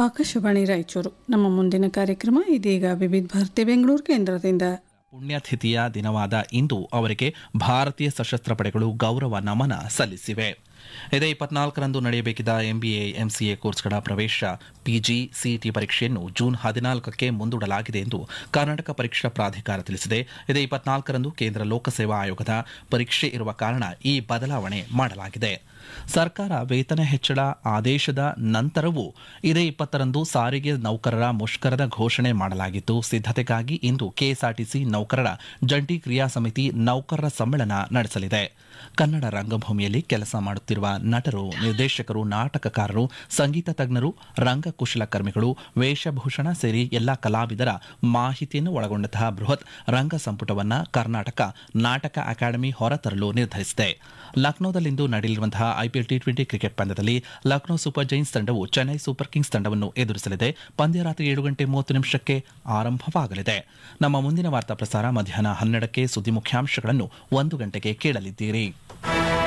ಆಕಾಶವಾಣಿ ರಾಯಚೂರು ನಮ್ಮ ಮುಂದಿನ ಕಾರ್ಯಕ್ರಮ ಇದೀಗ ವಿವಿಧ ಭಾರತಿ ಬೆಂಗಳೂರು ಕೇಂದ್ರದಿಂದ ಪುಣ್ಯತಿಥಿಯ ದಿನವಾದ ಇಂದು ಅವರಿಗೆ ಭಾರತೀಯ ಸಶಸ್ತ್ರ ಪಡೆಗಳು ಗೌರವ ನಮನ ಸಲ್ಲಿಸಿವೆ ಇದೇ ಇಪ್ಪತ್ನಾಲ್ಕರಂದು ನಡೆಯಬೇಕಿದ್ದ ಎಂಬಿಎ ಎಂಸಿಎ ಕೋರ್ಸ್ಗಳ ಪ್ರವೇಶ ಪಿಜಿ ಸಿಇಟಿ ಪರೀಕ್ಷೆಯನ್ನು ಜೂನ್ ಹದಿನಾಲ್ಕಕ್ಕೆ ಮುಂದೂಡಲಾಗಿದೆ ಎಂದು ಕರ್ನಾಟಕ ಪರೀಕ್ಷಾ ಪ್ರಾಧಿಕಾರ ತಿಳಿಸಿದೆ ಇದೇ ಇಪ್ಪತ್ನಾಲ್ಕರಂದು ಕೇಂದ್ರ ಲೋಕಸೇವಾ ಆಯೋಗದ ಪರೀಕ್ಷೆ ಇರುವ ಕಾರಣ ಈ ಬದಲಾವಣೆ ಮಾಡಲಾಗಿದೆ ಸರ್ಕಾರ ವೇತನ ಹೆಚ್ಚಳ ಆದೇಶದ ನಂತರವೂ ಇದೇ ಇಪ್ಪತ್ತರಂದು ಸಾರಿಗೆ ನೌಕರರ ಮುಷ್ಕರದ ಘೋಷಣೆ ಮಾಡಲಾಗಿತ್ತು ಸಿದ್ಧತೆಗಾಗಿ ಇಂದು ಕೆಎಸ್ಆರ್ಟಿಸಿ ನೌಕರರ ಜಂಟಿ ಕ್ರಿಯಾ ಸಮಿತಿ ನೌಕರರ ಸಮ್ಮೇಳನ ನಡೆಸಲಿದೆ ಕನ್ನಡ ರಂಗಭೂಮಿಯಲ್ಲಿ ಕೆಲಸ ಮಾಡುತ್ತಿರುವ ನಟರು ನಿರ್ದೇಶಕರು ನಾಟಕಕಾರರು ಸಂಗೀತ ತಜ್ಞರು ರಂಗಕುಶಲಕರ್ಮಿಗಳು ವೇಷಭೂಷಣ ಸೇರಿ ಎಲ್ಲಾ ಕಲಾವಿದರ ಮಾಹಿತಿಯನ್ನು ಒಳಗೊಂಡಂತಹ ಬೃಹತ್ ರಂಗ ಸಂಪುಟವನ್ನು ಕರ್ನಾಟಕ ನಾಟಕ ಅಕಾಡೆಮಿ ಹೊರತರಲು ನಿರ್ಧರಿಸಿದೆ ಲಕ್ನೋದಲ್ಲಿಂದು ನಡೆಯಲಿರುವಂತಹ ಐಪಿಎಲ್ ಟಿ ಟ್ವೆಂಟಿ ಕ್ರಿಕೆಟ್ ಪಂದ್ಯದಲ್ಲಿ ಲಕ್ನೋ ಸೂಪರ್ ಜೈನ್ಸ್ ತಂಡವು ಚೆನ್ನೈ ಸೂಪರ್ ಕಿಂಗ್ಸ್ ತಂಡವನ್ನು ಎದುರಿಸಲಿದೆ ಪಂದ್ಯ ರಾತ್ರಿ ಏಳು ಗಂಟೆ ಮೂವತ್ತು ನಿಮಿಷಕ್ಕೆ ಆರಂಭವಾಗಲಿದೆ ನಮ್ಮ ಮುಂದಿನ ವಾರ್ತಾ ಪ್ರಸಾರ ಮಧ್ಯಾಹ್ನ ಹನ್ನೆರಡಕ್ಕೆ ಸುದ್ದಿ ಮುಖ್ಯಾಂಶಗಳನ್ನು ಒಂದು ಗಂಟೆಗೆ ಕೇಳಲಿದ್ದೀರಿ